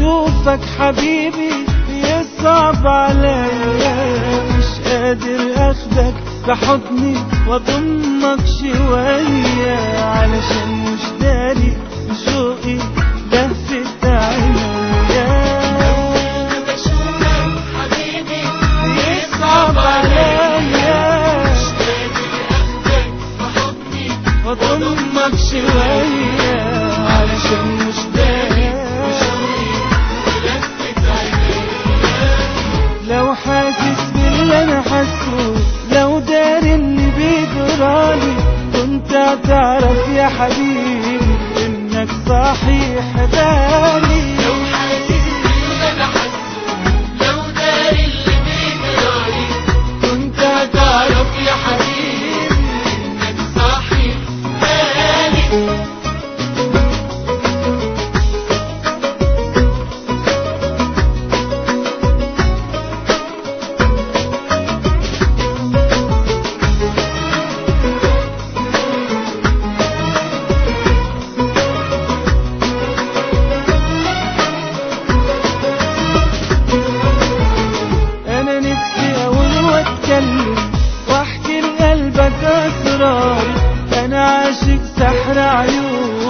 اشوفك حبيبي يصعب عليا مش قادر اخدك بحضني واضمك شوية علشان مش داري شوقي لهفت عينيا بشوفك حبيبي يصعب عليا اخدك بحضني واضمك شوية علشان مش داري لفت عينيا لو حاسس باللي انا حاسه لو داري اللي بيجرالي كنت هتعرف يا حبيبي انك صحيح بالي لو حاسس باللي انا حاسه لو داري اللي بيجرالي كنت تعرف يا حبيبي انك صاحي بالي انا نفسي اقول واتكلم واحكي لقلبك اسراري انا عاشق سحر عيونك